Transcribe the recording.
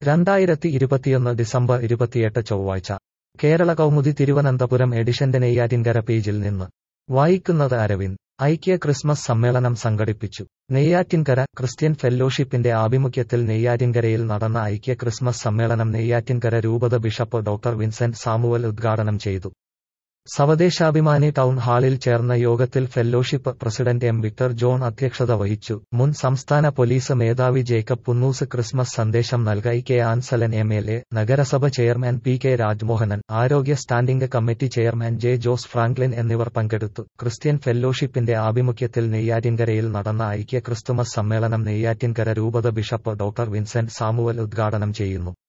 രണ്ടായിരത്തി ഇരുപത്തിയൊന്ന് ഡിസംബർ ഇരുപത്തിയെട്ട് ചൊവ്വാഴ്ച കേരള കൗമുദി തിരുവനന്തപുരം എഡിഷന്റെ നെയ്യാറ്റിൻകര പേജിൽ നിന്ന് വായിക്കുന്നത് അരവിന്ദ് ഐക്യ ക്രിസ്മസ് സമ്മേളനം സംഘടിപ്പിച്ചു നെയ്യാറ്റിൻകര ക്രിസ്ത്യൻ ഫെല്ലോഷിപ്പിന്റെ ആഭിമുഖ്യത്തിൽ നെയ്യാറ്റിൻകരയിൽ നടന്ന ഐക്യ ക്രിസ്മസ് സമ്മേളനം നെയ്യാറ്റിൻകര രൂപത ബിഷപ്പ് ഡോക്ടർ വിൻസെന്റ് സാമുവൽ ഉദ്ഘാടനം ചെയ്തു സവദേശാഭിമാനി ടൗൺ ഹാളിൽ ചേർന്ന യോഗത്തിൽ fellowship president M Victor John അധ്യക്ഷത വഹിച്ചു മുൻ സംസ്ഥാന പോലീസ് മേധാവി ജേക്കബ് പുന്നൂസ് ക്രിസ്മസ് സന്ദേശം നൽകി K Anselan M L A നഗരസഭ ചെയർമാൻ പി കെ രാജ്മോഹനൻ ആരോഗ്യ standing committee chairman J Jose Franklin എന്നിവർ പങ്കെടുത്തു ക്രിസ്ത്യൻ ഫെല്ലോഷിപ്പിന്റെ ആഭിമുഖ്യത്തിൽ നെയ്യാറ്റിൻകരയിൽ നടന്ന ഐക്യ ക്രിസ്തുമസ് സമ്മേളനം നെയ്യാറ്റിൻകര രൂപത ബിഷപ്പ് ഡോക്ടർ വിൻസെന്റ് സാമുവൽ ഉദ്ഘാടനം ചെയ്യുന്നു